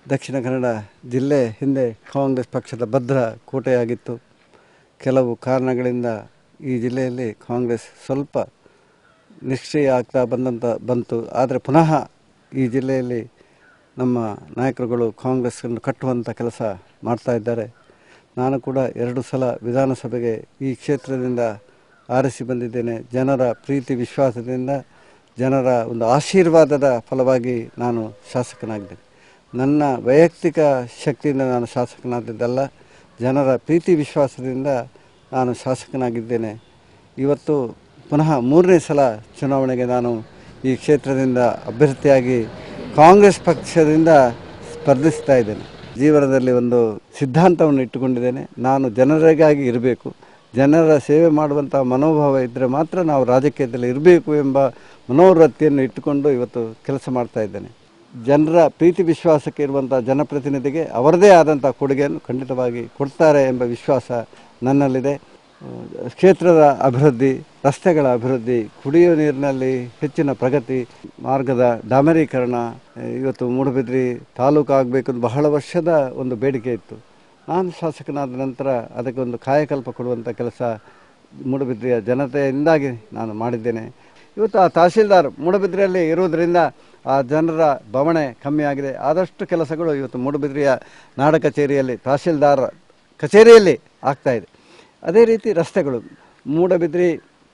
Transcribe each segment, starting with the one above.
ದಕ್ಷಿಣ ಕನ್ನಡ ಜಿಲ್ಲೆ ಹಿಂದೆ ಕಾಂಗ್ರೆಸ್ ಪಕ್ಷದ ಭದ್ರ ಕೋಟೆಯಾಗಿತ್ತು ಕೆಲವು ಕಾರಣಗಳಿಂದ ಈ ಜಿಲ್ಲೆಯಲ್ಲಿ ಕಾಂಗ್ರೆಸ್ ಸ್ವಲ್ಪ ನಿಷ್ಕ್ರಿಯ ಆಗ್ತಾ ಬಂದಂತ ಬಂತು ಆದರೆ ಪುನಃ ಈ ಜಿಲ್ಲೆಯಲ್ಲಿ ನಮ್ಮ ನಾಯಕರುಗಳು ಕಾಂಗ್ರೆಸ್ಸನ್ನು ಕಟ್ಟುವಂಥ ಕೆಲಸ ಮಾಡ್ತಾ ಇದ್ದಾರೆ ನಾನು ಕೂಡ ಎರಡು ಸಲ ವಿಧಾನಸಭೆಗೆ ಈ ಕ್ಷೇತ್ರದಿಂದ ಆರಿಸಿ ಬಂದಿದ್ದೇನೆ ಜನರ ಪ್ರೀತಿ ವಿಶ್ವಾಸದಿಂದ ಜನರ ಒಂದು ಆಶೀರ್ವಾದದ ಫಲವಾಗಿ ನಾನು ಶಾಸಕನಾಗಿದ್ದೇನೆ ನನ್ನ ವೈಯಕ್ತಿಕ ಶಕ್ತಿಯಿಂದ ನಾನು ಶಾಸಕನಾದದ್ದಲ್ಲ ಜನರ ಪ್ರೀತಿ ವಿಶ್ವಾಸದಿಂದ ನಾನು ಶಾಸಕನಾಗಿದ್ದೇನೆ ಇವತ್ತು ಪುನಃ ಮೂರನೇ ಸಲ ಚುನಾವಣೆಗೆ ನಾನು ಈ ಕ್ಷೇತ್ರದಿಂದ ಅಭ್ಯರ್ಥಿಯಾಗಿ ಕಾಂಗ್ರೆಸ್ ಪಕ್ಷದಿಂದ ಸ್ಪರ್ಧಿಸ್ತಾ ಇದ್ದೇನೆ ಜೀವನದಲ್ಲಿ ಒಂದು ಸಿದ್ಧಾಂತವನ್ನು ಇಟ್ಟುಕೊಂಡಿದ್ದೇನೆ ನಾನು ಜನರಿಗಾಗಿ ಇರಬೇಕು ಜನರ ಸೇವೆ ಮಾಡುವಂಥ ಮನೋಭಾವ ಇದ್ದರೆ ಮಾತ್ರ ನಾವು ರಾಜಕೀಯದಲ್ಲಿ ಇರಬೇಕು ಎಂಬ ಮನೋವೃತ್ತಿಯನ್ನು ಇಟ್ಟುಕೊಂಡು ಇವತ್ತು ಕೆಲಸ ಮಾಡ್ತಾ ಇದ್ದೇನೆ ಜನರ ಪ್ರೀತಿ ವಿಶ್ವಾಸಕ್ಕೆ ಇರುವಂಥ ಜನಪ್ರತಿನಿಧಿಗೆ ಅವರದೇ ಆದಂಥ ಕೊಡುಗೆಯನ್ನು ಖಂಡಿತವಾಗಿ ಕೊಡ್ತಾರೆ ಎಂಬ ವಿಶ್ವಾಸ ನನ್ನಲ್ಲಿದೆ ಅಹ್, ಕ್ಷೇತ್ರದ ಅಭಿವೃದ್ಧಿ ರಸ್ತೆಗಳ ಅಭಿವೃದ್ಧಿ ಕುಡಿಯುವ ನೀರಿನಲ್ಲಿ ಹೆಚ್ಚಿನ ಪ್ರಗತಿ ಮಾರ್ಗದ ಡಾಮರೀಕರಣ ಅಹ್, ಇವತ್ತು ಮೂಡುಬಿದ್ರಿ ತಾಲೂಕು ಆಗಬೇಕು ಅಂತ ಬಹಳ ವರ್ಷದ ಒಂದು ಬೇಡಿಕೆ ಇತ್ತು ನಾನು ಶಾಸಕನಾದ ನಂತರ ಅದಕ್ಕೆ ಒಂದು ಕಾಯಕಲ್ಪ ಕೊಡುವಂಥ ಕೆಲಸ ಮೂಡುಬಿದ್ರಿಯ ಜನತೆಯಿಂದಾಗಿ ನಾನು ಮಾಡಿದ್ದೇನೆ ಇವತ್ತು ಆ ತಹಶೀಲ್ದಾರ್ ಮೂಡುಬಿದ್ರಿಯಲ್ಲಿ ಇರುವುದರಿಂದ ಆ ಜನರ ಬವಣೆ ಕಮ್ಮಿ ಆಗಿದೆ ಆದಷ್ಟು ಕೆಲಸಗಳು ಇವತ್ತು ಮೂಡುಬಿದ್ರಿಯ ನಾಡ ಕಚೇರಿಯಲ್ಲಿ ತಹಶೀಲ್ದಾರ್ ಕಚೇರಿಯಲ್ಲಿ ಆಗ್ತಾ ಇದೆ ಅದೇ ರೀತಿ ರಸ್ತೆಗಳು ಮೂಡಬಿದ್ರಿ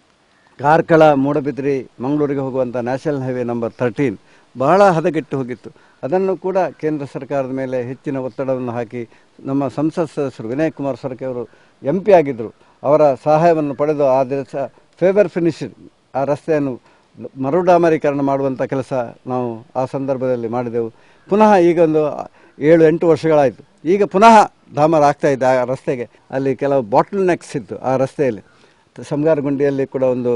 ಕಾರ್ಕಳ ಮೂಡಬಿದ್ರಿ ಮಂಗಳೂರಿಗೆ ಹೋಗುವಂಥ ನ್ಯಾಷನಲ್ ಹೈವೇ ನಂಬರ್ ತರ್ಟೀನ್ ಬಹಳ ಹದಗೆಟ್ಟು ಹೋಗಿತ್ತು ಅದನ್ನು ಕೂಡ ಕೇಂದ್ರ ಸರ್ಕಾರದ ಮೇಲೆ ಹೆಚ್ಚಿನ ಒತ್ತಡವನ್ನು ಹಾಕಿ ನಮ್ಮ ಸಂಸತ್ ಸದಸ್ಯರು ವಿನಯ್ ಕುಮಾರ್ ಸೊರಕೆ ಅವರು ಎಂ ಪಿ ಆಗಿದ್ದರು ಅವರ ಸಹಾಯವನ್ನು ಪಡೆದು ಆ ದಿವಸ ಫೇವರ್ ಫಿನಿಶ್ ಆ ರಸ್ತೆಯನ್ನು ಮರುಡಾಮರೀಕರಣ ಮಾಡುವಂಥ ಕೆಲಸ ನಾವು ಆ ಸಂದರ್ಭದಲ್ಲಿ ಮಾಡಿದೆವು ಪುನಃ ಈಗ ಒಂದು ಏಳು ಎಂಟು ವರ್ಷಗಳಾಯಿತು ಈಗ ಪುನಃ ಡಾಮರ್ ಆಗ್ತಾ ಇದೆ ಆ ರಸ್ತೆಗೆ ಅಲ್ಲಿ ಕೆಲವು ಬಾಟಲ್ ನೆಕ್ಸ್ ಇತ್ತು ಆ ರಸ್ತೆಯಲ್ಲಿ ಸಮಗಾರಗುಂಡಿಯಲ್ಲಿ ಕೂಡ ಒಂದು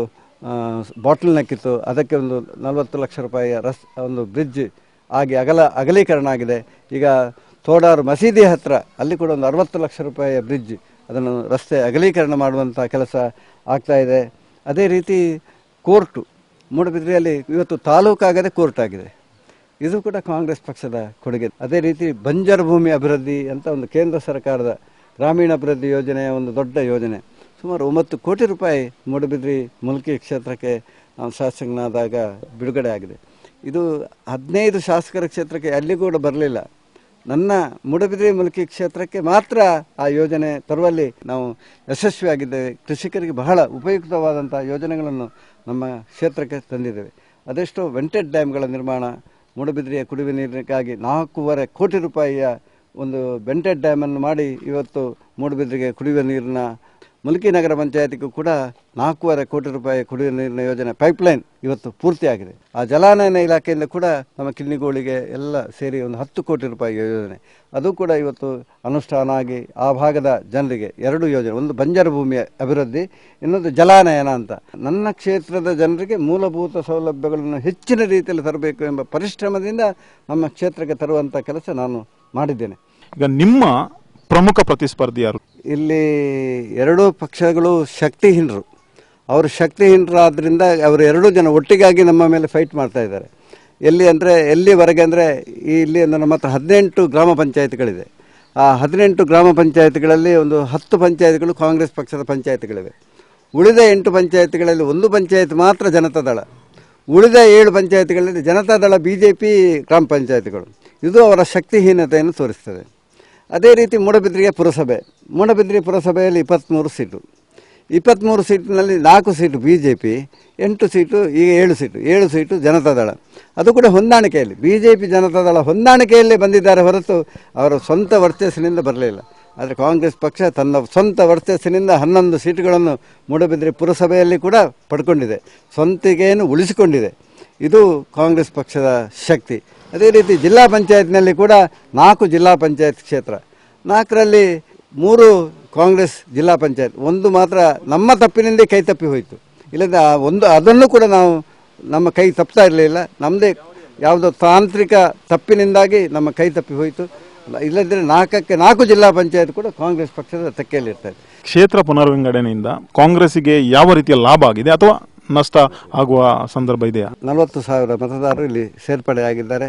ಬಾಟಲ್ ನೆಕ್ ಇತ್ತು ಅದಕ್ಕೆ ಒಂದು ನಲವತ್ತು ಲಕ್ಷ ರೂಪಾಯಿಯ ರಸ್ ಒಂದು ಬ್ರಿಡ್ಜ್ ಆಗಿ ಅಗಲ ಅಗಲೀಕರಣ ಆಗಿದೆ ಈಗ ತೋಡಾರು ಮಸೀದಿ ಹತ್ರ ಅಲ್ಲಿ ಕೂಡ ಒಂದು ಅರವತ್ತು ಲಕ್ಷ ರೂಪಾಯಿಯ ಬ್ರಿಡ್ಜ್ ಅದನ್ನು ರಸ್ತೆ ಅಗಲೀಕರಣ ಮಾಡುವಂಥ ಕೆಲಸ ಆಗ್ತಾ ಇದೆ ಅದೇ ರೀತಿ ಕೋರ್ಟು ಮೂಡಬಿದ್ರಿಯಲ್ಲಿ ಇವತ್ತು ತಾಲೂಕಾಗದೆ ಕೋರ್ಟ್ ಆಗಿದೆ ಇದು ಕೂಡ ಕಾಂಗ್ರೆಸ್ ಪಕ್ಷದ ಕೊಡುಗೆ ಅದೇ ರೀತಿ ಬಂಜರು ಭೂಮಿ ಅಭಿವೃದ್ಧಿ ಅಂತ ಒಂದು ಕೇಂದ್ರ ಸರ್ಕಾರದ ಗ್ರಾಮೀಣ ಅಭಿವೃದ್ಧಿ ಯೋಜನೆಯ ಒಂದು ದೊಡ್ಡ ಯೋಜನೆ ಸುಮಾರು ಒಂಬತ್ತು ಕೋಟಿ ರೂಪಾಯಿ ಮೂಡಬಿದ್ರಿ ಮುಲ್ಕಿ ಕ್ಷೇತ್ರಕ್ಕೆ ನಾವು ಶಾಸಕನಾದಾಗ ಬಿಡುಗಡೆ ಆಗಿದೆ ಇದು ಹದಿನೈದು ಶಾಸಕರ ಕ್ಷೇತ್ರಕ್ಕೆ ಅಲ್ಲಿ ಕೂಡ ಬರಲಿಲ್ಲ ನನ್ನ ಮೂಡಬಿದ್ರಿ ಮುಲ್ಕಿ ಕ್ಷೇತ್ರಕ್ಕೆ ಮಾತ್ರ ಆ ಯೋಜನೆ ತರುವಲ್ಲಿ ನಾವು ಯಶಸ್ವಿಯಾಗಿದ್ದೇವೆ ಕೃಷಿಕರಿಗೆ ಬಹಳ ಉಪಯುಕ್ತವಾದಂಥ ಯೋಜನೆಗಳನ್ನು ನಮ್ಮ ಕ್ಷೇತ್ರಕ್ಕೆ ತಂದಿದ್ದೇವೆ ಅದೆಷ್ಟೋ ವೆಂಟೆಡ್ ಡ್ಯಾಮ್ಗಳ ನಿರ್ಮಾಣ ಮೂಡಬಿದ್ರಿಯ ಕುಡಿಯುವ ನೀರಿಗಾಗಿ ನಾಲ್ಕೂವರೆ ಕೋಟಿ ರೂಪಾಯಿಯ ಒಂದು ಬೆಂಟೆಡ್ ಡ್ಯಾಮನ್ನು ಮಾಡಿ ಇವತ್ತು ಮೂಡಬಿದ್ರಿಗೆ ಕುಡಿಯುವ ನೀರಿನ ಮುಲ್ಕಿ ನಗರ ಪಂಚಾಯತಿಗೂ ಕೂಡ ನಾಲ್ಕೂವರೆ ಕೋಟಿ ರೂಪಾಯಿ ಕುಡಿಯುವ ನೀರಿನ ಯೋಜನೆ ಪೈಪ್ಲೈನ್ ಇವತ್ತು ಪೂರ್ತಿಯಾಗಿದೆ ಆ ಜಲಾನಯನ ಇಲಾಖೆಯಿಂದ ಕೂಡ ನಮ್ಮ ಕಿನ್ನಿಗೋಳಿಗೆ ಎಲ್ಲ ಸೇರಿ ಒಂದು ಹತ್ತು ಕೋಟಿ ರೂಪಾಯಿ ಯೋಜನೆ ಅದು ಕೂಡ ಇವತ್ತು ಅನುಷ್ಠಾನ ಆಗಿ ಆ ಭಾಗದ ಜನರಿಗೆ ಎರಡು ಯೋಜನೆ ಒಂದು ಬಂಜರು ಭೂಮಿಯ ಅಭಿವೃದ್ಧಿ ಇನ್ನೊಂದು ಜಲಾನಯನ ಅಂತ ನನ್ನ ಕ್ಷೇತ್ರದ ಜನರಿಗೆ ಮೂಲಭೂತ ಸೌಲಭ್ಯಗಳನ್ನು ಹೆಚ್ಚಿನ ರೀತಿಯಲ್ಲಿ ತರಬೇಕು ಎಂಬ ಪರಿಶ್ರಮದಿಂದ ನಮ್ಮ ಕ್ಷೇತ್ರಕ್ಕೆ ತರುವಂಥ ಕೆಲಸ ನಾನು ಮಾಡಿದ್ದೇನೆ ಈಗ ನಿಮ್ಮ ಪ್ರಮುಖ ಪ್ರತಿಸ್ಪರ್ಧಿ ಯಾರು ಇಲ್ಲಿ ಎರಡೂ ಪಕ್ಷಗಳು ಶಕ್ತಿಹೀನರು ಅವರು ಶಕ್ತಿಹೀನರಾದ್ರಿಂದ ಅವರು ಎರಡೂ ಜನ ಒಟ್ಟಿಗಾಗಿ ನಮ್ಮ ಮೇಲೆ ಫೈಟ್ ಮಾಡ್ತಾ ಇದ್ದಾರೆ ಎಲ್ಲಿ ಅಂದರೆ ಎಲ್ಲಿವರೆಗೆ ಅಂದರೆ ಇಲ್ಲಿ ಒಂದು ನಮ್ಮ ಹತ್ರ ಹದಿನೆಂಟು ಗ್ರಾಮ ಪಂಚಾಯತ್ಗಳಿದೆ ಆ ಹದಿನೆಂಟು ಗ್ರಾಮ ಪಂಚಾಯತ್ಗಳಲ್ಲಿ ಒಂದು ಹತ್ತು ಪಂಚಾಯತ್ಗಳು ಕಾಂಗ್ರೆಸ್ ಪಕ್ಷದ ಪಂಚಾಯತ್ಗಳಿವೆ ಉಳಿದ ಎಂಟು ಪಂಚಾಯತ್ಗಳಲ್ಲಿ ಒಂದು ಪಂಚಾಯತ್ ಮಾತ್ರ ಜನತಾದಳ ಉಳಿದ ಏಳು ಪಂಚಾಯತ್ಗಳಲ್ಲಿ ಜನತಾದಳ ಬಿ ಜೆ ಪಿ ಗ್ರಾಮ ಪಂಚಾಯತ್ಗಳು ಇದು ಅವರ ಶಕ್ತಿಹೀನತೆಯನ್ನು ತೋರಿಸ್ತದೆ ಅದೇ ರೀತಿ ಮೂಡಬಿದ್ರಿಗೆ ಪುರಸಭೆ ಮೂಡಬಿದ್ರಿ ಪುರಸಭೆಯಲ್ಲಿ ಇಪ್ಪತ್ತ್ಮೂರು ಸೀಟು ಇಪ್ಪತ್ತ್ಮೂರು ಸೀಟಿನಲ್ಲಿ ನಾಲ್ಕು ಸೀಟು ಬಿ ಜೆ ಪಿ ಎಂಟು ಸೀಟು ಈಗ ಏಳು ಸೀಟು ಏಳು ಸೀಟು ಜನತಾದಳ ಅದು ಕೂಡ ಹೊಂದಾಣಿಕೆಯಲ್ಲಿ ಬಿ ಜೆ ಪಿ ಜನತಾದಳ ಹೊಂದಾಣಿಕೆಯಲ್ಲೇ ಬಂದಿದ್ದಾರೆ ಹೊರತು ಅವರ ಸ್ವಂತ ವರ್ಚಸ್ಸಿನಿಂದ ಬರಲಿಲ್ಲ ಆದರೆ ಕಾಂಗ್ರೆಸ್ ಪಕ್ಷ ತನ್ನ ಸ್ವಂತ ವರ್ಚಸ್ಸಿನಿಂದ ಹನ್ನೊಂದು ಸೀಟುಗಳನ್ನು ಮೂಡಬಿದ್ರಿ ಪುರಸಭೆಯಲ್ಲಿ ಕೂಡ ಪಡ್ಕೊಂಡಿದೆ ಸ್ವಂತಿಗೆಯನ್ನು ಉಳಿಸಿಕೊಂಡಿದೆ ಇದು ಕಾಂಗ್ರೆಸ್ ಪಕ್ಷದ ಶಕ್ತಿ ಅದೇ ರೀತಿ ಜಿಲ್ಲಾ ಪಂಚಾಯತ್ನಲ್ಲಿ ಕೂಡ ನಾಲ್ಕು ಜಿಲ್ಲಾ ಪಂಚಾಯತ್ ಕ್ಷೇತ್ರ ನಾಲ್ಕರಲ್ಲಿ ಮೂರು ಕಾಂಗ್ರೆಸ್ ಜಿಲ್ಲಾ ಪಂಚಾಯತ್ ಒಂದು ಮಾತ್ರ ನಮ್ಮ ತಪ್ಪಿನಿಂದ ಕೈ ತಪ್ಪಿ ಹೋಯಿತು ಇಲ್ಲದ ಆ ಒಂದು ಅದನ್ನು ಕೂಡ ನಾವು ನಮ್ಮ ಕೈ ತಪ್ತಾ ಇರಲಿಲ್ಲ ನಮ್ಮದೇ ಯಾವುದೋ ತಾಂತ್ರಿಕ ತಪ್ಪಿನಿಂದಾಗಿ ನಮ್ಮ ಕೈ ತಪ್ಪಿ ಹೋಯಿತು ಇಲ್ಲದಿದ್ದರೆ ನಾಲ್ಕಕ್ಕೆ ನಾಲ್ಕು ಜಿಲ್ಲಾ ಪಂಚಾಯತ್ ಕೂಡ ಕಾಂಗ್ರೆಸ್ ಪಕ್ಷದ ತೆಕ್ಕೆಯಲ್ಲಿರ್ತದೆ ಕ್ಷೇತ್ರ ಪುನರ್ವಿಂಗಡಣೆಯಿಂದ ಕಾಂಗ್ರೆಸ್ಸಿಗೆ ಯಾವ ರೀತಿಯ ಲಾಭ ಆಗಿದೆ ಅಥವಾ ನಷ್ಟ ಆಗುವ ಸಂದರ್ಭ ಇದೆಯಾ ನಲವತ್ತು ಸಾವಿರ ಮತದಾರರು ಇಲ್ಲಿ ಸೇರ್ಪಡೆಯಾಗಿದ್ದಾರೆ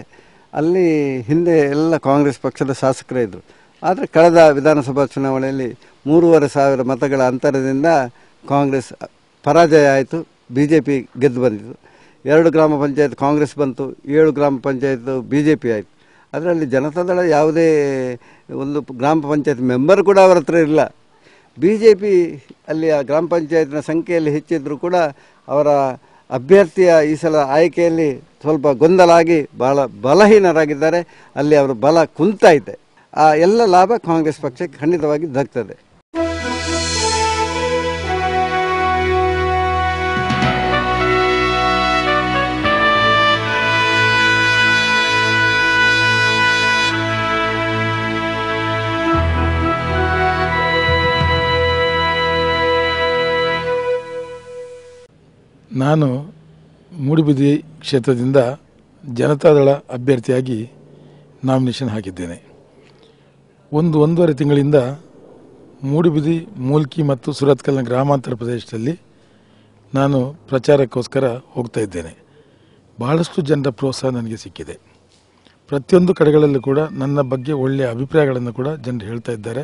ಅಲ್ಲಿ ಹಿಂದೆ ಎಲ್ಲ ಕಾಂಗ್ರೆಸ್ ಪಕ್ಷದ ಶಾಸಕರೇ ಇದ್ದರು ಆದರೆ ಕಳೆದ ವಿಧಾನಸಭಾ ಚುನಾವಣೆಯಲ್ಲಿ ಮೂರುವರೆ ಸಾವಿರ ಮತಗಳ ಅಂತರದಿಂದ ಕಾಂಗ್ರೆಸ್ ಪರಾಜಯ ಆಯಿತು ಬಿ ಜೆ ಪಿ ಗೆದ್ದು ಬಂದಿತು ಎರಡು ಗ್ರಾಮ ಪಂಚಾಯತ್ ಕಾಂಗ್ರೆಸ್ ಬಂತು ಏಳು ಗ್ರಾಮ ಪಂಚಾಯತ್ ಬಿ ಜೆ ಪಿ ಆಯಿತು ಅದರಲ್ಲಿ ಜನತಾದಳ ಯಾವುದೇ ಒಂದು ಗ್ರಾಮ ಪಂಚಾಯತ್ ಮೆಂಬರ್ ಕೂಡ ಅವರ ಹತ್ರ ಇಲ್ಲ ಬಿ ಜೆ ಪಿ ಅಲ್ಲಿ ಆ ಗ್ರಾಮ ಪಂಚಾಯತ್ನ ಸಂಖ್ಯೆಯಲ್ಲಿ ಹೆಚ್ಚಿದ್ದರೂ ಕೂಡ ಅವರ ಅಭ್ಯರ್ಥಿಯ ಈ ಸಲ ಆಯ್ಕೆಯಲ್ಲಿ ಸ್ವಲ್ಪ ಗೊಂದಲ ಆಗಿ ಬಹಳ ಬಲಹೀನರಾಗಿದ್ದಾರೆ ಅಲ್ಲಿ ಅವರ ಬಲ ಕುಂತಾಯಿತೆ ಆ ಎಲ್ಲ ಲಾಭ ಕಾಂಗ್ರೆಸ್ ಪಕ್ಷಕ್ಕೆ ಖಂಡಿತವಾಗಿ ದಕ್ತದೆ ನಾನು ಮೂಡುಬಿದಿ ಕ್ಷೇತ್ರದಿಂದ ಜನತಾದಳ ಅಭ್ಯರ್ಥಿಯಾಗಿ ನಾಮಿನೇಷನ್ ಹಾಕಿದ್ದೇನೆ ಒಂದು ಒಂದೂವರೆ ತಿಂಗಳಿಂದ ಮೂಡುಬಿದಿ ಮೂಲ್ಕಿ ಮತ್ತು ಸುರತ್ಕಲ್ನ ಗ್ರಾಮಾಂತರ ಪ್ರದೇಶದಲ್ಲಿ ನಾನು ಪ್ರಚಾರಕ್ಕೋಸ್ಕರ ಹೋಗ್ತಾ ಇದ್ದೇನೆ ಬಹಳಷ್ಟು ಜನರ ಪ್ರೋತ್ಸಾಹ ನನಗೆ ಸಿಕ್ಕಿದೆ ಪ್ರತಿಯೊಂದು ಕಡೆಗಳಲ್ಲೂ ಕೂಡ ನನ್ನ ಬಗ್ಗೆ ಒಳ್ಳೆಯ ಅಭಿಪ್ರಾಯಗಳನ್ನು ಕೂಡ ಜನರು ಹೇಳ್ತಾ ಇದ್ದಾರೆ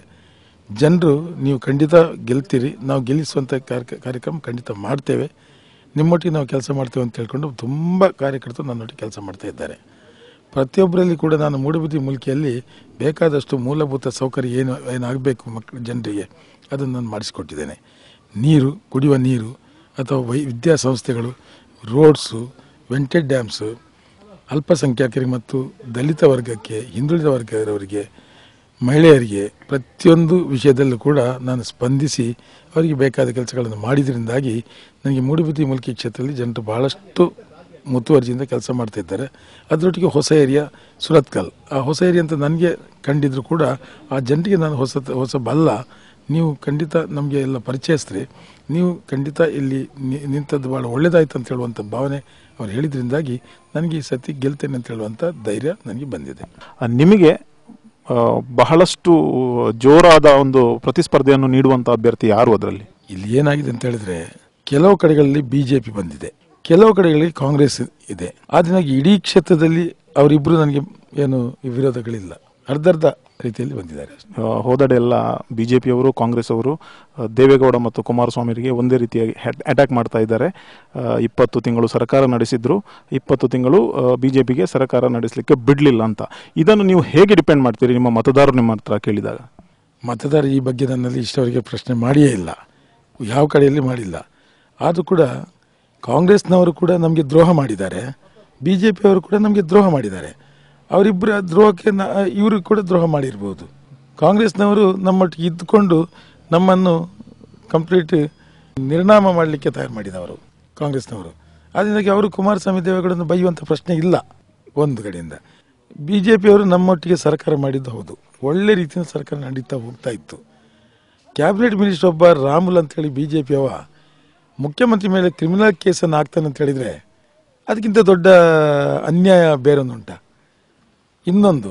ಜನರು ನೀವು ಖಂಡಿತ ಗೆಲ್ತೀರಿ ನಾವು ಗೆಲ್ಲಿಸುವಂಥ ಕಾರ್ಯ ಕಾರ್ಯಕ್ರಮ ಖಂಡಿತ ಮಾಡ್ತೇವೆ ನಿಮ್ಮೊಟ್ಟಿಗೆ ನಾವು ಕೆಲಸ ಮಾಡ್ತೇವೆ ಅಂತ ಹೇಳ್ಕೊಂಡು ತುಂಬ ಕಾರ್ಯಕರ್ತರು ನನ್ನೊಟ್ಟಿಗೆ ಕೆಲಸ ಮಾಡ್ತಾ ಇದ್ದಾರೆ ಪ್ರತಿಯೊಬ್ಬರಲ್ಲಿ ಕೂಡ ನಾನು ಮೂಡುಬಿದಿ ಮುಲ್ಕಿಯಲ್ಲಿ ಬೇಕಾದಷ್ಟು ಮೂಲಭೂತ ಸೌಕರ್ಯ ಏನು ಏನಾಗಬೇಕು ಮಕ್ಕಳು ಜನರಿಗೆ ಅದನ್ನು ನಾನು ಮಾಡಿಸಿಕೊಟ್ಟಿದ್ದೇನೆ ನೀರು ಕುಡಿಯುವ ನೀರು ಅಥವಾ ವೈ ವಿದ್ಯಾಸಂಸ್ಥೆಗಳು ರೋಡ್ಸು ವೆಂಟೆಡ್ ಡ್ಯಾಮ್ಸು ಅಲ್ಪಸಂಖ್ಯಾತರಿಗೆ ಮತ್ತು ದಲಿತ ವರ್ಗಕ್ಕೆ ಹಿಂದುಳಿದ ವರ್ಗದವರಿಗೆ ಮಹಿಳೆಯರಿಗೆ ಪ್ರತಿಯೊಂದು ವಿಷಯದಲ್ಲೂ ಕೂಡ ನಾನು ಸ್ಪಂದಿಸಿ ಅವರಿಗೆ ಬೇಕಾದ ಕೆಲಸಗಳನ್ನು ಮಾಡಿದ್ರಿಂದಾಗಿ ನನಗೆ ಮೂಡುಬಿದ್ದಿ ಮುಲ್ಕಿ ಕ್ಷೇತ್ರದಲ್ಲಿ ಜನರು ಬಹಳಷ್ಟು ಮುತುವರ್ಜಿಯಿಂದ ಕೆಲಸ ಮಾಡ್ತಾ ಇದ್ದಾರೆ ಅದರೊಟ್ಟಿಗೆ ಹೊಸ ಏರಿಯಾ ಸುರತ್ಕಲ್ ಆ ಹೊಸ ಏರಿಯಾ ಅಂತ ನನಗೆ ಕಂಡಿದ್ರು ಕೂಡ ಆ ಜನರಿಗೆ ನಾನು ಹೊಸ ಹೊಸ ಬಲ್ಲ ನೀವು ಖಂಡಿತ ನಮಗೆ ಎಲ್ಲ ಪರಿಚಯಿಸ್ರಿ ನೀವು ಖಂಡಿತ ಇಲ್ಲಿ ನಿ- ನಿಂತದ್ದು ಭಾಳ ಒಳ್ಳೆಯದಾಯ್ತು ಅಂತ ಹೇಳುವಂಥ ಭಾವನೆ ಅವ್ರು ಹೇಳಿದ್ರಿಂದಾಗಿ ನನಗೆ ಈ ಸತಿ ಗೆಲ್ತೇನೆ ಅಂತ ಹೇಳುವಂಥ ಧೈರ್ಯ ನನಗೆ ಬಂದಿದೆ ಆ, ನಿಮಗೆ ಆ, ಬಹಳಷ್ಟು ಜೋರಾದ ಒಂದು ಪ್ರತಿಸ್ಪರ್ಧೆಯನ್ನು ನೀಡುವಂತ ಅಭ್ಯರ್ಥಿ ಯಾರು ಅದರಲ್ಲಿ ಇಲ್ಲಿ ಏನಾಗಿದೆ ಅಂತ ಹೇಳಿದ್ರೆ ಕೆಲವು ಕಡೆಗಳಲ್ಲಿ ಬಿಜೆಪಿ ಬಂದಿದೆ ಕೆಲವು ಕಡೆಗಳಲ್ಲಿ ಕಾಂಗ್ರೆಸ್ ಇದೆ ಆದ್ರಿಂದ ಇಡೀ ಕ್ಷೇತ್ರದಲ್ಲಿ ಅವರಿಬ್ಬರು ನನಗೆ ಏನು ವಿರೋಧಗಳಿಲ್ಲ ಅರ್ಧರ್ಧ ರೀತಿಯಲ್ಲಿ ಬಂದಿದ್ದಾರೆ ಆ, ಹೋದಡೆ ಎಲ್ಲ ಬಿಜೆಪಿಯವರು ಕಾಂಗ್ರೆಸ್ ಅವರು ಆ, ದೇವೇಗೌಡ ಮತ್ತು ಕುಮಾರಸ್ವಾಮಿಗೆ ಒಂದೇ ರೀತಿಯಾಗಿ ಅಟ್ಯಾಕ್ ಮಾಡ್ತಾ ಇದ್ದಾರೆ ಆ, ಇಪ್ಪತ್ತು ತಿಂಗಳು ಸರ್ಕಾರ ನಡೆಸಿದ್ರು ಇಪ್ಪತ್ತು ತಿಂಗಳು ಬಿಜೆಪಿಗೆ ಸರ್ಕಾರ ನಡೆಸಲಿಕ್ಕೆ ಬಿಡಲಿಲ್ಲ ಅಂತ ಇದನ್ನು ನೀವು ಹೇಗೆ ಡಿಪೆಂಡ್ ಮಾಡ್ತೀರಿ ನಿಮ್ಮ ಮತದಾರರು ನಿಮ್ಮ ಹತ್ರ ಕೇಳಿದಾಗ ಮತದಾರ ಈ ಬಗ್ಗೆ ನನ್ನಲ್ಲಿ ಇಷ್ಟವರೆಗೆ ಪ್ರಶ್ನೆ ಮಾಡಿಯೇ ಇಲ್ಲ ಯಾವ ಕಡೆಯಲ್ಲಿ ಮಾಡಿಲ್ಲ ಆದರೂ ಕೂಡ ಕಾಂಗ್ರೆಸ್ನವರು ಕೂಡ ನಮಗೆ ದ್ರೋಹ ಮಾಡಿದ್ದಾರೆ ಬಿ ಜೆ ಪಿಯವರು ಕೂಡ ನಮಗೆ ದ್ರೋಹ ಮಾಡಿದ್ದಾರೆ ಅವರಿಬ್ಬರ ದ್ರೋಹಕ್ಕೆ ನ ಇವರು ಕೂಡ ದ್ರೋಹ ಮಾಡಿರ್ಬೋದು ಕಾಂಗ್ರೆಸ್ನವರು ನಮ್ಮೊಟ್ಟಿಗೆ ಇದ್ದುಕೊಂಡು ನಮ್ಮನ್ನು ಕಂಪ್ಲೀಟ್ ನಿರ್ನಾಮ ಮಾಡಲಿಕ್ಕೆ ತಯಾರು ಮಾಡಿದವರು ಕಾಂಗ್ರೆಸ್ನವರು ಅದರಿಂದಾಗಿ ಅವರು ಕುಮಾರಸ್ವಾಮಿ ದೇವೇಗೌಡನ್ನು ಬೈಯುವಂಥ ಪ್ರಶ್ನೆ ಇಲ್ಲ ಒಂದು ಕಡೆಯಿಂದ ಬಿ ಜೆ ಪಿಯವರು ನಮ್ಮೊಟ್ಟಿಗೆ ಸರ್ಕಾರ ಮಾಡಿದ್ದು ಹೌದು ಒಳ್ಳೆ ರೀತಿಯಿಂದ ಸರ್ಕಾರ ನಡೀತಾ ಹೋಗ್ತಾ ಇತ್ತು ಕ್ಯಾಬಿನೆಟ್ ಮಿನಿಸ್ಟರ್ ಒಬ್ಬ ರಾಮುಲ್ ಅಂತೇಳಿ ಬಿ ಜೆ ಪಿಯವ ಮುಖ್ಯಮಂತ್ರಿ ಮೇಲೆ ಕ್ರಿಮಿನಲ್ ಕೇಸನ್ನು ಹಾಕ್ತಾನೆ ಅಂತ ಹೇಳಿದರೆ ಅದಕ್ಕಿಂತ ದೊಡ್ಡ ಅನ್ಯಾಯ ಬೇರೊಂದುಂಟ ಇನ್ನೊಂದು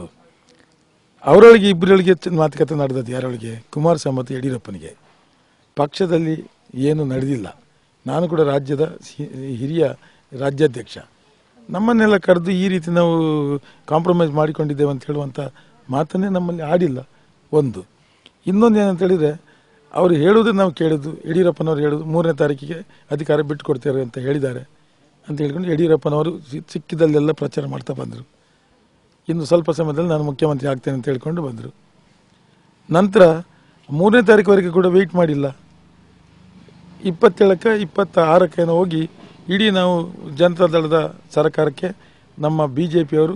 ಅವರೊಳಗೆ ಇಬ್ಬರೊಳಗೆ ಚ- ಮಾತುಕತೆ ನಡೆದದ್ದು ಯಾರೊಳಗೆ ಕುಮಾರಸ್ವಾಮಿ ಮತ್ತು ಯಡಿಯೂರಪ್ಪನಿಗೆ ಪಕ್ಷದಲ್ಲಿ ಏನು ನಡೆದಿಲ್ಲ ನಾನು ಕೂಡ ರಾಜ್ಯದ ಹಿ- ಹಿರಿಯ ರಾಜ್ಯಾಧ್ಯಕ್ಷ ನಮ್ಮನ್ನೆಲ್ಲ ಕರೆದು ಈ ರೀತಿ ನಾವು ಕಾಂಪ್ರಮೈಸ್ ಮಾಡಿಕೊಂಡಿದ್ದೇವೆ ಅಂತ ಹೇಳುವಂಥ ಮಾತನ್ನೇ ನಮ್ಮಲ್ಲಿ ಆಡಿಲ್ಲ ಒಂದು ಇನ್ನೊಂದು ಏನಂತ ಹೇಳಿದರೆ ಅವರು ಹೇಳುವುದು ನಾವು ಕೇಳಿದ್ದು ಯಡಿಯೂರಪ್ಪನವರು ಹೇಳೋದು ಮೂರನೇ ತಾರೀಕಿಗೆ ಅಧಿಕಾರ ಬಿಟ್ಟು ಕೊಡ್ತಾರೆ ಅಂತ ಹೇಳಿದ್ದಾರೆ ಅಂತ ಹೇಳ್ಕೊಂಡು ಯಡಿಯೂರಪ್ಪನವರು ಸಿ- ಸಿಕ್ಕಿದಲ್ಲೆಲ್ಲ ಪ್ರಚಾರ ಮಾಡ್ತಾ ಬಂದರು ಇನ್ನು ಸ್ವಲ್ಪ ಸಮಯದಲ್ಲಿ ನಾನು ಮುಖ್ಯಮಂತ್ರಿ ಆಗ್ತೇನೆ ಅಂತ ಹೇಳ್ಕೊಂಡು ಬಂದರು ನಂತರ ಮೂರನೇ ತಾರೀಕುವರೆಗೆ ಕೂಡ ವೆಯ್ಟ್ ಮಾಡಿಲ್ಲ ಇಪ್ಪತ್ತೇಳಕ್ಕೆ ಇಪ್ಪತ್ತ ಆರಕ್ಕೇನೋ ಹೋಗಿ ಇಡೀ ನಾವು ಜನತಾದಳದ ಸರ್ಕಾರಕ್ಕೆ ನಮ್ಮ ಬಿ ಜೆ ಪಿಯವರು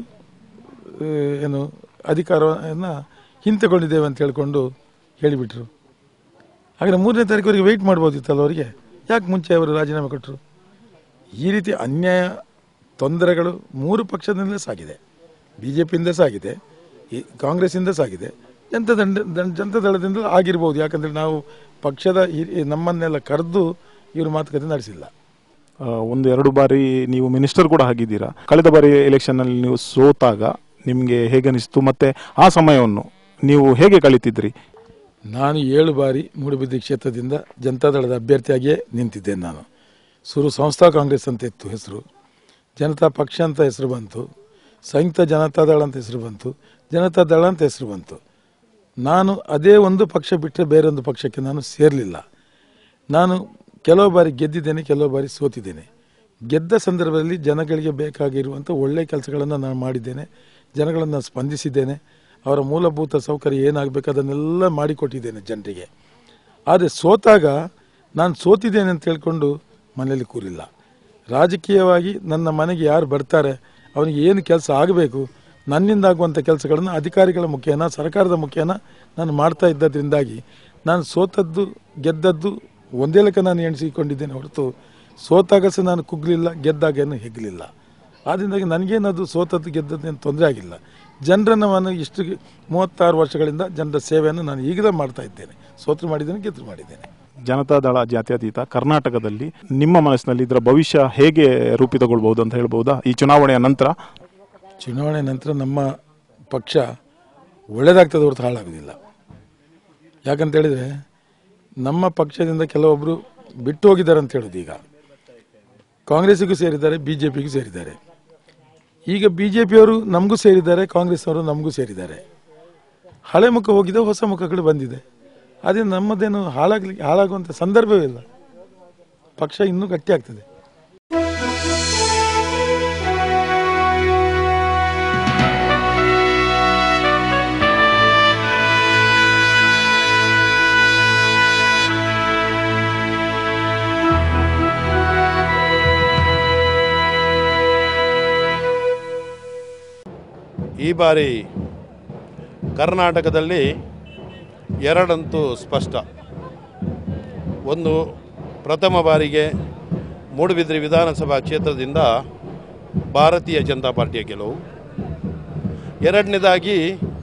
ಏನು ಅಧಿಕಾರವನ್ನು ಹಿಂತೆಕೊಂಡಿದ್ದೇವೆ ಅಂತ ಹೇಳ್ಕೊಂಡು ಹೇಳಿಬಿಟ್ರು ಹಾಗಾದ್ರೆ ಮೂರನೇ ತಾರೀಕುವರೆಗೆ ವೆಯ್ಟ್ ಮಾಡ್ಬೋದಿತ್ತಲ್ಲ ಅವರಿಗೆ ಯಾಕೆ ಮುಂಚೆ ಅವರು ರಾಜೀನಾಮೆ ಕೊಟ್ಟರು ಈ ರೀತಿ ಅನ್ಯಾಯ ತೊಂದರೆಗಳು ಮೂರು ಪಕ್ಷದಿಂದಲೇ ಸಾಗಿದೆ ಬಿ ಜೆ ಪಿಯಿಂದ ಸಾಗಿದೆ ಈ ಕಾಂಗ್ರೆಸ್ಸಿಂದ ಸಾಗಿದೆ ಜನತಾ ದಂಡ ದಂಡ- ಜನತಾ ದಳದಿಂದ ಆಗಿರ್ಬೋದು ಯಾಕಂದರೆ ನಾವು ಪಕ್ಷದ ಹಿರಿ ನಮ್ಮನ್ನೆಲ್ಲ ಕರೆದು ಇವರು ಮಾತುಕತೆ ನಡೆಸಿಲ್ಲ ಆ, ಒಂದು ಎರಡು ಬಾರಿ ನೀವು ಮಿನಿಸ್ಟರ್ ಕೂಡ ಆಗಿದ್ದೀರಾ ಕಳೆದ ಬಾರಿ ಎಲೆಕ್ಷನ್ನಲ್ಲಿ ನೀವು ಸೋತಾಗ ನಿಮಗೆ ಹೇಗನಿಸ್ತು ಮತ್ತೆ ಆ ಸಮಯವನ್ನು ನೀವು ಹೇಗೆ ಕಳಿತಿದ್ರಿ ನಾನು ಏಳು ಬಾರಿ ಮೂಡುಬಿದ್ದಿ ಕ್ಷೇತ್ರದಿಂದ ಜನತಾದಳದ ಅಭ್ಯರ್ಥಿಯಾಗಿಯೇ ನಿಂತಿದ್ದೇನೆ ನಾನು ಸುರು ಸಂಸ್ಥಾ ಕಾಂಗ್ರೆಸ್ ಅಂತ ಇತ್ತು ಹೆಸರು ಜನತಾ ಪಕ್ಷ ಅಂತ ಹೆಸರು ಬಂತು ಸಂಯುಕ್ತ ಜನತಾದಳ ಅಂತ ಹೆಸರು ಬಂತು ಜನತಾದಳ ಅಂತ ಹೆಸರು ಬಂತು ನಾನು ಅದೇ ಒಂದು ಪಕ್ಷ ಬಿಟ್ಟರೆ ಬೇರೊಂದು ಪಕ್ಷಕ್ಕೆ ನಾನು ಸೇರಲಿಲ್ಲ ನಾನು ಕೆಲವು ಬಾರಿ ಗೆದ್ದಿದ್ದೇನೆ ಕೆಲವು ಬಾರಿ ಸೋತಿದ್ದೇನೆ ಗೆದ್ದ ಸಂದರ್ಭದಲ್ಲಿ ಜನಗಳಿಗೆ ಬೇಕಾಗಿರುವಂಥ ಒಳ್ಳೆಯ ಕೆಲಸಗಳನ್ನು ನಾನು ಮಾಡಿದ್ದೇನೆ ಜನಗಳನ್ನು ಸ್ಪಂದಿಸಿದ್ದೇನೆ ಅವರ ಮೂಲಭೂತ ಸೌಕರ್ಯ ಏನಾಗಬೇಕು ಅದನ್ನೆಲ್ಲ ಮಾಡಿಕೊಟ್ಟಿದ್ದೇನೆ ಜನರಿಗೆ ಆದರೆ ಸೋತಾಗ ನಾನು ಸೋತಿದ್ದೇನೆ ಅಂತ ಹೇಳ್ಕೊಂಡು ಮನೆಯಲ್ಲಿ ಕೂರಿಲ್ಲ ರಾಜಕೀಯವಾಗಿ ನನ್ನ ಮನೆಗೆ ಯಾರು ಬರ್ತಾರೆ ಅವನಿಗೆ ಏನು ಕೆಲಸ ಆಗಬೇಕು ನನ್ನಿಂದ ಆಗುವಂಥ ಕೆಲಸಗಳನ್ನು ಅಧಿಕಾರಿಗಳ ಮುಖೇನ ಸರ್ಕಾರದ ಮುಖೇನ ನಾನು ಮಾಡ್ತಾ ಇದ್ದದ್ರಿಂದಾಗಿ ನಾನು ಸೋತದ್ದು ಗೆದ್ದದ್ದು ಒಂದೇ ಲೆಕ್ಕ ನಾನು ಎಣಿಸಿಕೊಂಡಿದ್ದೇನೆ ಹೊರತು ಸೋತಾಗ ಸಹ ನಾನು ಕುಗ್ಲಿಲ್ಲ ಗೆದ್ದಾಗ ಏನು ಹೆಗ್ಲಿಲ್ಲ ಆದ್ದರಿಂದಾಗಿ ನನಗೇನದು ಸೋತದ್ದು ಗೆದ್ದದ್ದು ಏನು ತೊಂದರೆ ಆಗಿಲ್ಲ ಜನರನ್ನು ನಾನು ಇಷ್ಟು ಮೂವತ್ತಾರು ವರ್ಷಗಳಿಂದ ಜನರ ಸೇವೆಯನ್ನು ನಾನು ಈಗಲೇ ಮಾಡ್ತಾ ಇದ್ದೇನೆ ಸೋತ್ರು ಮಾಡಿದ್ದೇನೆ ಗೆದ್ರು ಮಾಡಿದ್ದೇನೆ ಜನತಾದಳ ಜಾತ್ಯತೀತ ಕರ್ನಾಟಕದಲ್ಲಿ ನಿಮ್ಮ ಮನಸ್ಸಿನಲ್ಲಿ ಇದರ ಭವಿಷ್ಯ ಹೇಗೆ ರೂಪಿತಗೊಳ್ಬಹುದು ಅಂತ ಹೇಳ್ಬೋದಾ ಈ ಚುನಾವಣೆಯ ನಂತರ ಚುನಾವಣೆ ನಂತರ ನಮ್ಮ ಪಕ್ಷ ಒಳ್ಳೆಯದಾಗ್ತದೆ ಹೊರತು ಹಾಳಾಗೋದಿಲ್ಲ ಯಾಕಂತ ಹೇಳಿದರೆ ನಮ್ಮ ಪಕ್ಷದಿಂದ ಕೆಲವೊಬ್ಬರು ಬಿಟ್ಟು ಹೋಗಿದ್ದಾರೆ ಅಂತ ಹೇಳೋದು ಈಗ ಕಾಂಗ್ರೆಸ್ಸಿಗೂ ಸೇರಿದ್ದಾರೆ ಬಿ ಜೆ ಪಿಗೂ ಸೇರಿದ್ದಾರೆ ಈಗ ಬಿ ಜೆ ಪಿಯವರು ನಮಗೂ ಸೇರಿದ್ದಾರೆ ಕಾಂಗ್ರೆಸ್ ಅವರು ನಮಗೂ ಸೇರಿದ್ದಾರೆ ಹಳೆ ಮುಖ ಹೋಗಿದೆ ಹೊಸ ಮುಖಗಳು ಬಂದಿದೆ ಅದೇ ನಮ್ಮದೇನು ಹಾಳಾಗ್ಲಿಕ್ಕೆ ಹಾಳಾಗುವಂಥ ಸಂದರ್ಭವೇ ಇಲ್ಲ ಪಕ್ಷ ಇನ್ನೂ ಗಟ್ಟಿಯಾಗ್ತದೆ ಈ ಬಾರಿ ಕರ್ನಾಟಕದಲ್ಲಿ ಎರಡಂತೂ ಸ್ಪಷ್ಟ ಒಂದು ಪ್ರಥಮ ಬಾರಿಗೆ ಮೂಡುಬಿದಿರೆ ವಿಧಾನಸಭಾ ಕ್ಷೇತ್ರದಿಂದ ಭಾರತೀಯ ಜನತಾ ಪಾರ್ಟಿಯ ಗೆಲುವು ಎರಡನೇದಾಗಿ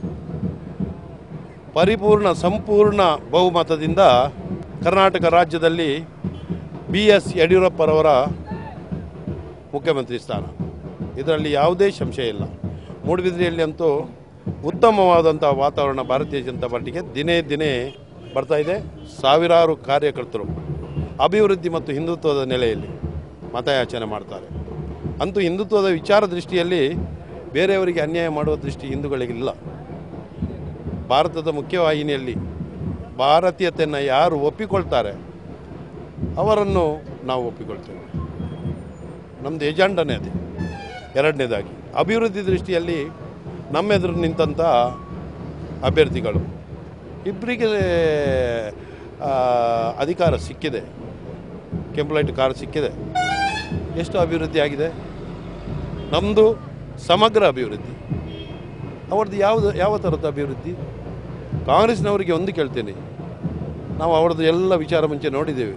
ಪರಿಪೂರ್ಣ ಸಂಪೂರ್ಣ ಬಹುಮತದಿಂದ ಕರ್ನಾಟಕ ರಾಜ್ಯದಲ್ಲಿ ಬಿ ಎಸ್ ಯಡಿಯೂರಪ್ಪರವರ ಮುಖ್ಯಮಂತ್ರಿ ಸ್ಥಾನ ಇದರಲ್ಲಿ ಯಾವುದೇ ಸಂಶಯ ಇಲ್ಲ ಮೂಡುಬಿದಿರೆಯಲ್ಲಿ ಅಂತೂ ಉತ್ತಮವಾದಂಥ ವಾತಾವರಣ ಭಾರತೀಯ ಜನತಾ ಪಾರ್ಟಿಗೆ ದಿನೇ ದಿನೇ ಬರ್ತಾ ಇದೆ ಸಾವಿರಾರು ಕಾರ್ಯಕರ್ತರು ಅಭಿವೃದ್ಧಿ ಮತ್ತು ಹಿಂದುತ್ವದ ನೆಲೆಯಲ್ಲಿ ಮತಯಾಚನೆ ಮಾಡ್ತಾರೆ ಅಂತೂ ಹಿಂದುತ್ವದ ವಿಚಾರ ದೃಷ್ಟಿಯಲ್ಲಿ ಬೇರೆಯವರಿಗೆ ಅನ್ಯಾಯ ಮಾಡುವ ದೃಷ್ಟಿ ಹಿಂದೂಗಳಿಗಿಲ್ಲ ಭಾರತದ ಮುಖ್ಯವಾಹಿನಿಯಲ್ಲಿ ಭಾರತೀಯತೆಯನ್ನು ಯಾರು ಒಪ್ಪಿಕೊಳ್ತಾರೆ ಅವರನ್ನು ನಾವು ಒಪ್ಪಿಕೊಳ್ತೇವೆ ನಮ್ಮದು ಎಜೆಂಡನೇ ಅದೇ ಎರಡನೇದಾಗಿ ಅಭಿವೃದ್ಧಿ ದೃಷ್ಟಿಯಲ್ಲಿ ನಮ್ಮೆದುರು ನಿಂತಹ ಅಭ್ಯರ್ಥಿಗಳು ಇಬ್ಬರಿಗೆ ಆ, ಅಧಿಕಾರ ಸಿಕ್ಕಿದೆ ಕೆಂಪು ಕಾರ್ ಸಿಕ್ಕಿದೆ ಎಷ್ಟು ಅಭಿವೃದ್ಧಿ ಆಗಿದೆ ನಮ್ಮದು ಸಮಗ್ರ ಅಭಿವೃದ್ಧಿ ಅವ್ರದ್ದು ಯಾವುದು ಯಾವ ಥರದ ಅಭಿವೃದ್ಧಿ ಕಾಂಗ್ರೆಸ್ನವರಿಗೆ ಒಂದು ಕೇಳ್ತೇನೆ ನಾವು ಅವ್ರದ್ದು ಎಲ್ಲ ವಿಚಾರ ಮುಂಚೆ ನೋಡಿದ್ದೇವೆ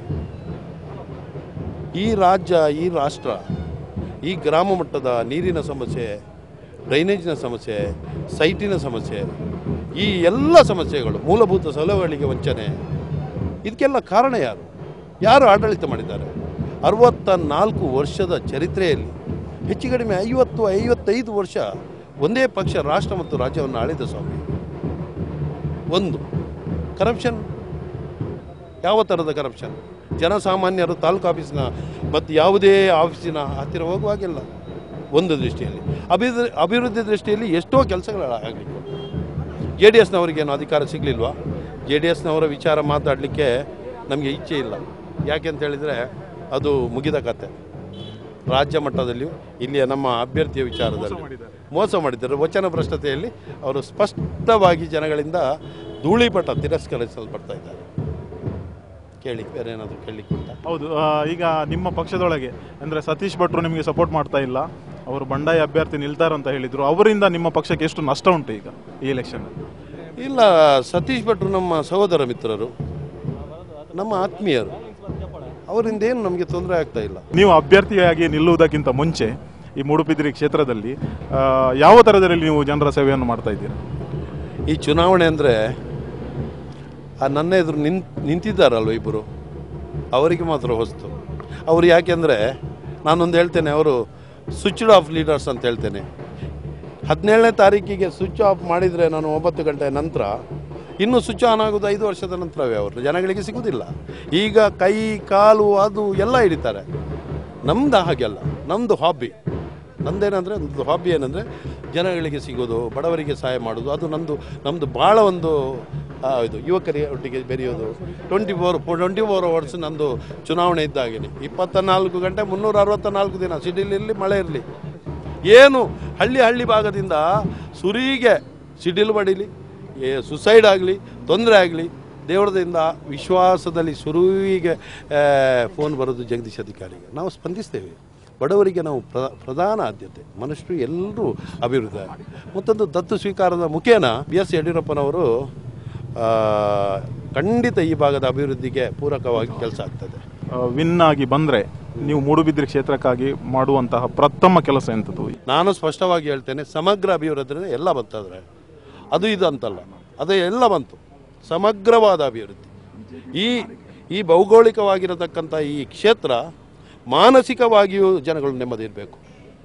ಈ ರಾಜ್ಯ ಈ ರಾಷ್ಟ್ರ ಈ ಗ್ರಾಮ ಮಟ್ಟದ ನೀರಿನ ಸಮಸ್ಯೆ ಡ್ರೈನೇಜಿನ ಸಮಸ್ಯೆ ಸೈಟಿನ ಸಮಸ್ಯೆ ಈ ಎಲ್ಲ ಸಮಸ್ಯೆಗಳು ಮೂಲಭೂತ ಸೌಲಭ್ಯಗಳಿಗೆ ವಂಚನೆ ಇದಕ್ಕೆಲ್ಲ ಕಾರಣ ಯಾರು ಯಾರು ಆಡಳಿತ ಮಾಡಿದ್ದಾರೆ ಅರವತ್ತ ನಾಲ್ಕು ವರ್ಷದ ಚರಿತ್ರೆಯಲ್ಲಿ ಹೆಚ್ಚು ಕಡಿಮೆ ಐವತ್ತು ಐವತ್ತೈದು ವರ್ಷ ಒಂದೇ ಪಕ್ಷ ರಾಷ್ಟ್ರ ಮತ್ತು ರಾಜ್ಯವನ್ನು ಆಳಿದ ಸ್ವಾಮಿ ಒಂದು ಕರಪ್ಷನ್ ಯಾವ ಥರದ ಕರಪ್ಷನ್ ಜನಸಾಮಾನ್ಯರು ತಾಲೂಕು ಆಫೀಸಿನ ಮತ್ತು ಯಾವುದೇ ಆಫೀಸಿನ ಹತ್ತಿರ ಹೋಗುವಾಗಿಲ್ಲ ಒಂದು ದೃಷ್ಟಿಯಲ್ಲಿ ಅಭಿವೃದ್ಧಿ ಅಭಿವೃದ್ಧಿ ದೃಷ್ಟಿಯಲ್ಲಿ ಎಷ್ಟೋ ಕೆಲಸಗಳು ಆಗಲಿಕ್ಕೆ ಜೆ ಡಿ ಎಸ್ನವರಿಗೇನು ಅಧಿಕಾರ ಸಿಗಲಿಲ್ವಾ ಜೆ ಡಿ ಎಸ್ನವರ ವಿಚಾರ ಮಾತಾಡಲಿಕ್ಕೆ ನಮಗೆ ಇಚ್ಛೆ ಇಲ್ಲ ಯಾಕೆ ಅಂತ ಹೇಳಿದರೆ ಅದು ಮುಗಿದ ಕತೆ ರಾಜ್ಯ ಮಟ್ಟದಲ್ಲಿಯೂ ಇಲ್ಲಿಯ ನಮ್ಮ ಅಭ್ಯರ್ಥಿಯ ವಿಚಾರದಲ್ಲಿ ಮೋಸ ಮಾಡಿದ್ದಾರೆ ವಚನ ಭ್ರಷ್ಟತೆಯಲ್ಲಿ ಅವರು ಸ್ಪಷ್ಟವಾಗಿ ಜನಗಳಿಂದ ಧೂಳಿಪಟ ತಿರಸ್ಕರಿಸಲ್ಪಡ್ತಾ ಇದ್ದಾರೆ ಕೇಳಿ ಬೇರೆ ಏನಾದರೂ ಕೇಳಲಿಕ್ಕೆ ಉಂಟಾ ಹೌದು ಆ, ಈಗ ನಿಮ್ಮ ಪಕ್ಷದೊಳಗೆ ಅಂದರೆ ಸತೀಶ್ ಭಟ್ರು ನಿಮಗೆ ಸಪೋರ್ಟ್ ಮಾಡ್ತಾ ಇಲ್ಲ ಅವರು ಬಂಡಾಯ ಅಭ್ಯರ್ಥಿ ನಿಲ್ತಾರಂತ ಹೇಳಿದ್ರು ಅವರಿಂದ ನಿಮ್ಮ ಪಕ್ಷಕ್ಕೆ ಎಷ್ಟು ನಷ್ಟ ಉಂಟು ಈಗ ಈ ಎಲೆಕ್ಷನ್ ಇಲ್ಲ ಸತೀಶ್ ಭಟ್ರು ನಮ್ಮ ಸಹೋದರ ಮಿತ್ರರು ನಮ್ಮ ಆತ್ಮೀಯರು ಅವರಿಂದ ಏನು ನಮಗೆ ತೊಂದರೆ ಆಗ್ತಾ ಇಲ್ಲ ನೀವು ಅಭ್ಯರ್ಥಿಯಾಗಿ ನಿಲ್ಲುವುದಕ್ಕಿಂತ ಮುಂಚೆ ಈ ಮೂಡುಬಿದಿರೆ ಕ್ಷೇತ್ರದಲ್ಲಿ ಆ, ಯಾವ ಥರದಲ್ಲಿ ನೀವು ಜನರ ಸೇವೆಯನ್ನು ಮಾಡ್ತಾ ಇದ್ದೀರಾ ಈ ಚುನಾವಣೆ ಅಂದರೆ ಆ ನನ್ನ ಎದುರು ನಿನ್ ನಿಂತಿದ್ದಾರಲ್ವ ಇಬ್ಬರು ಅವರಿಗೆ ಮಾತ್ರ ಹೊಸ್ತು ಅವರು ಯಾಕೆಂದರೆ ನಾನೊಂದು ಹೇಳ್ತೇನೆ ಅವರು ಸ್ವಿಚ್ಡ್ ಆಫ್ ಲೀಡರ್ಸ್ ಅಂತ ಹೇಳ್ತೇನೆ ಹದಿನೇಳನೇ ತಾರೀಕಿಗೆ ಸ್ವಿಚ್ ಆಫ್ ಮಾಡಿದರೆ ನಾನು ಒಂಬತ್ತು ಗಂಟೆ ನಂತರ ಇನ್ನು ಸ್ವಿಚ್ ಆನ್ ಆಗೋದು ಐದು ವರ್ಷದ ನಂತರವೇ ಅವರು ಜನಗಳಿಗೆ ಸಿಗುವುದಿಲ್ಲ ಈಗ ಕೈ ಕಾಲು ಅದು ಎಲ್ಲ ಹಿಡಿತಾರೆ ನಮ್ದು ಹಾಗೆಲ್ಲ ನಮ್ಮದು ಹಾಬಿ ನಂದೇನಂದರೆ ಒಂದು ಹಾಬಿ ಏನಂದರೆ ಜನಗಳಿಗೆ ಸಿಗೋದು ಬಡವರಿಗೆ ಸಹಾಯ ಮಾಡೋದು ಅದು ನಂದು ನಮ್ಮದು ಭಾಳ ಒಂದು ಆ, ಇದು ಯುವಕರಿಗೆ ಒಟ್ಟಿಗೆ ಬೆರೆಯೋದು twenty four twenty four hours ನಂದು ಚುನಾವಣೆ ಇದ್ದಾಗೇನೆ ಇಪ್ಪತ್ತ ನಾಲ್ಕು ಗಂಟೆ ಮುನ್ನೂರ ಅರವತ್ತ ನಾಲ್ಕು ದಿನ ಸಿಡಿಲಿರಲಿ ಮಳೆ ಇರಲಿ ಏನು ಹಳ್ಳಿ ಹಳ್ಳಿ ಭಾಗದಿಂದ ಸುರಿಗೆ ಸಿಡಿಲು ಬಡಿಲಿ ಏ ಸುಸೈಡ್ ಆಗಲಿ ತೊಂದರೆ ಆಗಲಿ ದೇವರದಿಂದ ವಿಶ್ವಾಸದಲ್ಲಿ ಸುರುವಿಗೆ ಫೋನ್ ಬರೋದು ಜಗದೀಶ್ ಅಧಿಕಾರಿಗೆ ನಾವು ಸ್ಪಂದಿಸ್ತೇವೆ ಬಡವರಿಗೆ ನಾವು ಪ್ರ ಪ್ರಧಾನ ಆದ್ಯತೆ ಮನುಷ್ಯರು ಎಲ್ಲರೂ ಅಭಿವೃದ್ಧಿ ಮತ್ತೊಂದು ದತ್ತು ಸ್ವೀಕಾರದ ಮುಖೇನ ಬಿ ಎಸ್ ಯಡಿಯೂರಪ್ಪನವರು ಆ, ಖಂಡಿತ ಈ ಭಾಗದ ಅಭಿವೃದ್ಧಿಗೆ ಪೂರಕವಾಗಿ ಕೆಲಸ ಆಗ್ತದೆ ವಿನ್ ಆಗಿ ಬಂದರೆ ನೀವು ಮೂಡುಬಿದ್ರೆ ಕ್ಷೇತ್ರಕ್ಕಾಗಿ ಮಾಡುವಂತಹ ಪ್ರಥಮ ಕೆಲಸ ಎಂಥದ್ದು ನಾನು ಸ್ಪಷ್ಟವಾಗಿ ಹೇಳ್ತೇನೆ ಸಮಗ್ರ ಅಭಿವೃದ್ಧಿ ಎಲ್ಲ ಬರ್ತದ್ರೆ ಅದು ಇದು ಅಂತಲ್ಲ ಅದೇ ಎಲ್ಲ ಬಂತು ಸಮಗ್ರವಾದ ಅಭಿವೃದ್ಧಿ ಈ ಈ ಭೌಗೋಳಿಕವಾಗಿರತಕ್ಕಂಥ ಈ ಕ್ಷೇತ್ರ ಮಾನಸಿಕವಾಗಿಯೂ ಜನಗಳು ನೆಮ್ಮದಿ ಇರಬೇಕು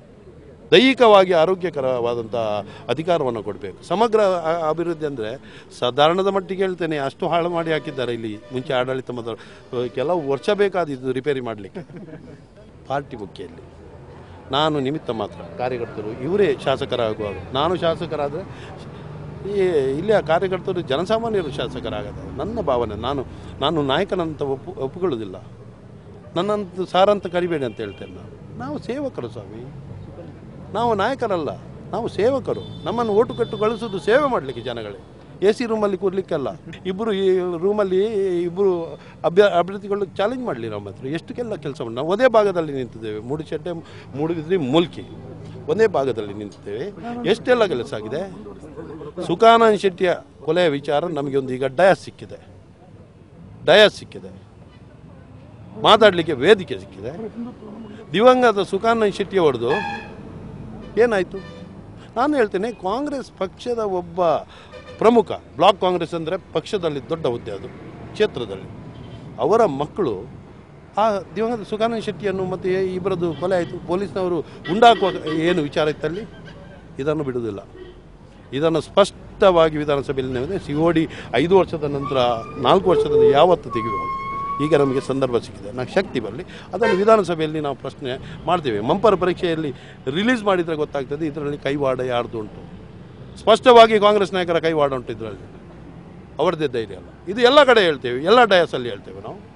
ದೈಹಿಕವಾಗಿ ಆರೋಗ್ಯಕರವಾದಂಥ ಅಧಿಕಾರವನ್ನು ಕೊಡಬೇಕು ಸಮಗ್ರ ಅ- ಅಭಿವೃದ್ಧಿ ಅಂದರೆ ಸಾಧಾರಣದ ಮಟ್ಟಿಗೆ ಹೇಳ್ತೇನೆ ಅಷ್ಟು ಹಾಳು ಮಾಡಿ ಹಾಕಿದ್ದಾರೆ ಇಲ್ಲಿ ಮುಂಚೆ ಆಡಳಿತ ಮೊದಲು ಕೆಲವು ವರ್ಷ ಬೇಕಾದಿದ್ದು ರಿಪೇರಿ ಮಾಡಲಿಕ್ಕೆ ಪಾರ್ಟಿ ಮುಖ್ಯ ಇಲ್ಲಿ ನಾನು ನಿಮಿತ್ತ ಮಾತ್ರ ಕಾರ್ಯಕರ್ತರು ಇವರೇ ಶಾಸಕರಾಗುವಾಗ ನಾನು ಶಾಸಕರಾದರೆ ಈ ಇಲ್ಲಿಯ ಕಾರ್ಯಕರ್ತರು ಜನಸಾಮಾನ್ಯರು ಶಾಸಕರಾಗದ ನನ್ನ ಭಾವನೆ ನಾನು ನಾನು ನಾಯಕನಂತ ಒಪ್ಪು ಒಪ್ಪುಕೊಳ್ಳೋದಿಲ್ಲ ನನ್ನಂತ ಸಾರಂತ ಕರಿಬೇಡಿ ಅಂತ ಹೇಳ್ತೇನೆ ನಾನು ನಾವು ಸೇವಕರು ಸ್ವಾಮಿ ನಾವು ನಾಯಕರಲ್ಲ ನಾವು ಸೇವಕರು ನಮ್ಮನ್ನು ಓಟು ಕಟ್ಟು ಕಳಿಸೋದು ಸೇವೆ ಮಾಡಲಿಕ್ಕೆ ಜನಗಳೇ ಎ ಸಿ ರೂಮಲ್ಲಿ ಕೂರ್ಲಿಕ್ಕಲ್ಲ ಇಬ್ಬರು ಈ ರೂಮಲ್ಲಿ ಇಬ್ಬರು ಅಭ್ಯ ಅಭ್ಯರ್ಥಿಗಳು ಚಾಲೆಂಜ್ ಮಾಡಲಿ ನಮ್ಮ ಹತ್ರ ಎಷ್ಟಕ್ಕೆಲ್ಲ ಕೆಲಸ ಮಾಡಿ ನಾವು ಒಂದೇ ಭಾಗದಲ್ಲಿ ನಿಂತಿದ್ದೇವೆ ಮೂಡುಚೆಡ್ಡೆ ಮೂಡುಬಿದ್ರಿ ಮುಲ್ಕಿ ಒಂದೇ ಭಾಗದಲ್ಲಿ ನಿಂತಿದ್ದೇವೆ ಎಷ್ಟೆಲ್ಲ ಕೆಲಸ ಆಗಿದೆ ಸುಖಾನಂದ್ ಶೆಟ್ಟಿಯ ಕೊಲೆಯ ವಿಚಾರ ನಮಗೆ ಒಂದು ಈಗ ಡಯಾಸ್ ಸಿಕ್ಕಿದೆ ಡಯಾಸ್ ಸಿಕ್ಕಿದೆ ಮಾತಾಡಲಿಕ್ಕೆ ವೇದಿಕೆ ಸಿಕ್ಕಿದೆ ದಿವಂಗತ ಸುಖಾನಂದ್ ಶೆಟ್ಟಿ ಹೊಡೆದು ಏನಾಯಿತು ನಾನು ಹೇಳ್ತೇನೆ ಕಾಂಗ್ರೆಸ್ ಪಕ್ಷದ ಒಬ್ಬ ಪ್ರಮುಖ ಬ್ಲಾಕ್ ಕಾಂಗ್ರೆಸ್ ಅಂದರೆ ಪಕ್ಷದಲ್ಲಿ ದೊಡ್ಡ ಹುದ್ದೆ ಅದು ಕ್ಷೇತ್ರದಲ್ಲಿ ಅವರ ಮಕ್ಕಳು ಆ ದಿವಂಗತ ಸುಖಾನಂದ ಶೆಟ್ಟಿಯನ್ನು ಮತ್ತು ಇಬ್ಬರದ್ದು ಕೊಲೆ ಆಯಿತು ಪೊಲೀಸ್ನವರು ಉಂಡಾಕುವ ಏನು ವಿಚಾರ ಇತ್ತಲ್ಲಿ ಇದನ್ನು ಬಿಡುವುದಿಲ್ಲ ಇದನ್ನು ಸ್ಪಷ್ಟವಾಗಿ ವಿಧಾನಸಭೆಯಲ್ಲಿ ಸಿ ಒ ಡಿ ಐದು ವರ್ಷದ ನಂತರ ನಾಲ್ಕು ವರ್ಷದ ಯಾವತ್ತು ತೆಗೆಯುವುದು ಈಗ ನಮಗೆ ಸಂದರ್ಭ ಸಿಕ್ಕಿದೆ ನಾವು ಶಕ್ತಿ ಬರಲಿ ಅದನ್ನು ವಿಧಾನಸಭೆಯಲ್ಲಿ ನಾವು ಪ್ರಶ್ನೆ ಮಾಡ್ತೇವೆ ಮಂಪರ ಪರೀಕ್ಷೆಯಲ್ಲಿ ರಿಲೀಸ್ ಮಾಡಿದರೆ ಗೊತ್ತಾಗ್ತದೆ ಇದರಲ್ಲಿ ಕೈವಾಡ ಯಾರ್ದು ಉಂಟು ಸ್ಪಷ್ಟವಾಗಿ ಕಾಂಗ್ರೆಸ್ ನಾಯಕರ ಕೈವಾಡ ಉಂಟು ಇದರಲ್ಲಿ ಅವರದ್ದೇ ಧೈರ್ಯ ಅಲ್ಲ ಇದು ಎಲ್ಲ ಕಡೆ ಹೇಳ್ತೇವೆ ಎಲ್ಲ ಡಯಾಸಲ್ಲಿ ಹೇಳ್ತೇವೆ ನಾವು